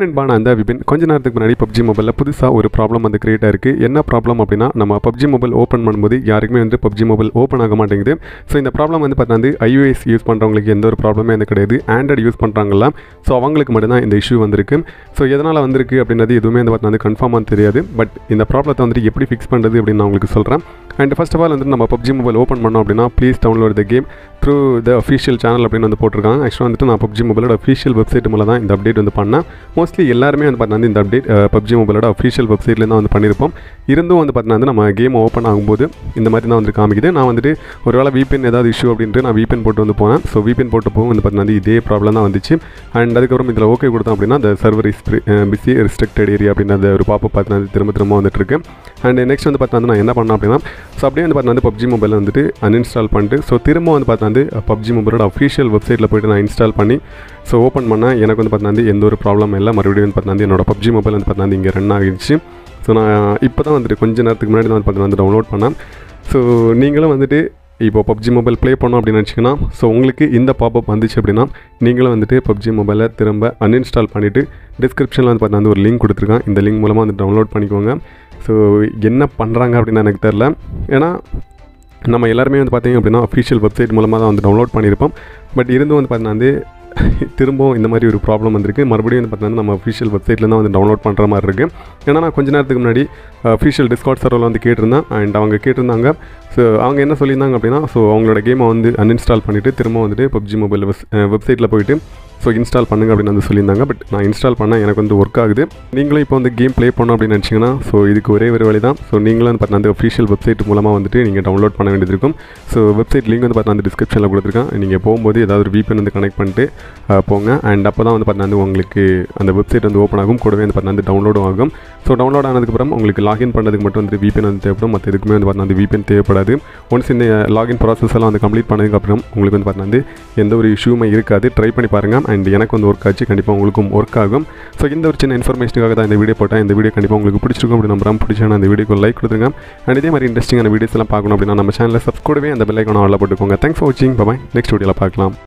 நண்பான அந்த விபின் கொஞ்ச நேரத்துக்கு முன்னாடி பப்ஜி மொபைலில் புதுசாக ஒரு ப்ராப்ளம் வந்து கிரியேட் ஆயிருக்கு என்ன ப்ராப்ளம் அப்படின்னா நம்ம பப்ஜி மொபைல் ஓப்பன் பண்ணும்போது யாருக்குமே வந்து பப்ஜி மொபைல் ஓப்பன் ஆக மாட்டேங்குது ஸோ இந்த ப்ராப்ளம் வந்து பார்த்தா வந்து ஐஓஎஸ் யூஸ் பண்ணுறவங்களுக்கு எந்த ஒரு ப்ராப்ளமே வந்து கிடையாது ஆண்ட்ராய்டு யூஸ் பண்ணுறாங்களா ஸோ அவங்களுக்கு மட்டும்தான் இந்த இஷ்யூ வந்திருக்கு ஸோ எதனால் வந்திருக்கு அப்படின்றது எதுவுமே வந்து பார்த்தா வந்து கன்ஃபார்மாக தெரியாது பட் இந்த ப்ராப்ளத்தை வந்துட்டு எப்படி ஃபிக்ஸ் பண்ணுறது அப்படின்னு நான் உங்களுக்கு சொல்கிறேன் அண்ட் ஃபர்ஸ்ட் ஆஃப் ஆல் வந்து நம்ம பப்ஜி மொபைல் ஓப்பன் பண்ணோம் அப்படின்னா please download the game through the official channel அப்படின்னு வந்து போட்டிருக்காங்க ஆக்சுவலாக வந்துட்டு நான் பப்ஜி மொபைலோட அஃபீஷியல் வெப்சைட் மூலம் தான் இந்த அப்டேட் வந்து பண்ணேன் மோஸ்ட்லி எல்லாருமே வந்து பார்த்தீங்கன்னா இந்த அப்டேட் பப்ஜி மொபைலோட அஃபீஷியல் வெப்சைட்ல தான் வந்து பண்ணியிருப்போம் இருந்தும் வந்து பார்த்தீங்கன்னா வந்து நம்ம கேம் ஓப்பன் ஆகும்போது இந்த மாதிரி தான் வந்து காமிக்குது நான் வந்துட்டு ஒருவேளை VPN ஏதாவது இஷ்யூ அப்படின்ட்டு நான் VPN போட்டு வந்து போனேன் ஸோ VPN போட்டு போகும் வந்து பார்த்தீங்கன்னா வந்து இதே ப்ராப்ளம் தான் வந்துச்சு அண்ட் அதுக்கப்புறம் இதில் ஓகே கொடுத்தோம் அப்படின்னா அந்த server is busy restricted area அப்படின்னு அந்த ஒரு பாப்பப் பார்த்தீங்கன்னா திரும்ப திரும்ப வந்துட்டு இருக்கு அண்ட் நெக்ஸ்ட் வந்து பார்த்தீங்கன்னா நான் என்ன பண்ணேன் அப்படின்னா ஸோ அப்படியே வந்து பார்த்தீங்கன்னா பப்ஜி மொபைல் வந்துட்டு அன்இன்ஸ்டால் பண்ணிட்டு ஸோ திரும்ப வந்து பார்த்தீங்கன்னா பப்ஜி மொபைலோட அஃபீஷியல் வெப்சைட்டில் போயிட்டு நான் இன்ஸ்டால் பண்ணி ஸோ ஓப்பன் பண்ணால் எனக்கு வந்து பார்த்தீங்கன்னா எந்த ஒரு ப்ராப்ளம் இல்லை மறுபடியும் வந்து பார்த்தீங்கன்னா என்னோட பப்ஜி மொபைல் வந்து பார்த்தீங்கன்னா இங்கே ரன் ஆகிடுச்சு ஸோ நான் இப்போ தான் வந்துட்டு கொஞ்ச நேரத்துக்கு முன்னாடி தான் வந்து பார்த்தீங்கன்னா வந்து டவுன்லோட் பண்ணேன் ஸோ நீங்களும் வந்துட்டு இப்போ பப்ஜி மொபைல் ப்ளே பண்ணோம் அப்படின்னு நினச்சிங்கன்னா ஸோ உங்களுக்கு இந்த பாப்பப் வந்துச்சு அப்படின்னா நீங்களும் வந்துட்டு பப்ஜி மொபைலை திரும்ப அன்இன்ஸ்டால் பண்ணிவிட்டு டிஸ்கிரிப்ஷனில் வந்து பார்த்தீங்கன்னா ஒரு லிங்க் கொடுத்துருக்கேன் இந்த லிங்க் மூலமாக வந்து டவுன்லோட் பண்ணிக்கோங்க ஸோ என்ன பண்ணுறாங்க அப்படின்னு எனக்கு தெரில ஏன்னா நம்ம எல்லாருமே வந்து பார்த்தீங்க அப்படின்னா அஃபீஷியல் வெப்சைட் மூலமாக தான் வந்து டவுன்லோட் பண்ணியிருப்போம் பட் இருந்தும் வந்து பார்த்தீங்கன்னா வந்து திரும்பவும் இந்த மாதிரி ஒரு ப்ராப்ளம் வந்திருக்கு மறுபடியும் வந்து பார்த்தீங்கன்னா நம்ம அஃபீஷியல் வெப்சைட்டில் தான் வந்து டவுன்லோட் பண்ணுற மாதிரி இருக்குது ஏன்னா நான் கொஞ்ச நேரத்துக்கு முன்னாடி அஃபீஷியல் டிஸ்கார்ட் சர்வரில் வந்து கேட்டிருந்தேன் அண்ட் அவங்க கேட்டிருந்தாங்க ஸோ அவங்க என்ன சொல்லியிருந்தாங்க அப்படின்னா ஸோ அவங்களோட கேமை வந்து அன்இன்ஸ்டால் பண்ணிவிட்டு திரும்ப வந்துட்டு பப்ஜி மொபைல் வெப்சைட்டில் போயிட்டு ஸோ இன்ஸ்டால் பண்ணுங்க அப்படின்னு வந்து சொல்லியிருந்தாங்க பட் நான் இன்ஸ்டால் பண்ணால் எனக்கு வந்து ஒர்க் ஆகுது நீங்களும் இப்போ வந்து கேம் ப்ளே பண்ணோம் அப்படின்னு நினச்சிங்கன்னா ஸோ இதுக்கு ஒரே ஒரு வழி தான் ஸோ நீங்களும் வந்து பார்த்தீங்கன்னா அந்த அஃபீஷியல் வெப்சைட் மூலமாக வந்துட்டு நீங்கள் டவுன்லோட் பண்ண வேண்டியது இருக்கும் ஸோ வெப்சைட் லிங்க் வந்து பார்த்தீங்கன்னா அந்த டிஸ்கிரிப்ஷனில் கொடுத்துருக்கேன் நீங்கள் போகும்போது ஏதாவது ஒரு VPN வந்து கனெக்ட் பண்ணிட்டு அஹ், போங்க அண்ட் அப்போ தான் வந்து பார்த்தீங்கன்னா வந்து உங்களுக்கு அந்த வெப்சைட் வந்து ஓப்பன் ஆகும் கூடவே வந்து பார்த்தீங்கன்னா வந்து டவுன்லோடும் ஆகும் ஸோ டவுன்லோட் ஆனதுக்கப்புறம் உங்களுக்கு லாகின் பண்ணுறதுக்கு மட்டும் வந்து VPN வந்து தேவைப்படும் மற்ற எதுக்குமே வந்து பார்த்தீங்கன்னா வந்து VPN தேவைப்படாது ஒன்ஸ் இந்த லாகின் ப்ராசஸ் எல்லாம் வந்து கம்ப்ளீட் பண்ணதுக்கப்புறம் உங்களுக்கு வந்து பார்த்தீங்கன்னா வந்து எந்த ஒரு இஷ்யூமே இருக்காது ட்ரை பண்ணி பாருங்கள் அண்ட் எனக்கு வந்து ஒர்க் ஆச்சு கண்டிப்பாக உங்களுக்கும் ஒர்க் ஆகும் ஸோ இந்த ஒரு சின்ன இன்ஃபர்மேஷனுக்காக தான் இந்த வீடியோ போட்டேன் இந்த வீடியோ கண்டிப்பாக உங்களுக்கு பிடிச்சிருக்கும் அப்படி நம்புறேன் பிடிச்சா இந்த வீடியோக்கு லைக் கொடுத்துருங்க அண்ட் இதே மாதிரி இன்ட்ரெஸ்டிங்கான வீடியோஸ் எல்லாம் பார்க்கணும் அப்படின்னா நம்ம சேனலில் சப்ஸ்கிரைபே அந்த பெல் ஐக்கான ஆளில் போட்டுக்கோங்க தேங்க்ஸ் ஃபார் வாட்சிங் பாய் நெக்ஸ்ட் வீடியோவில் பார்க்கலாம்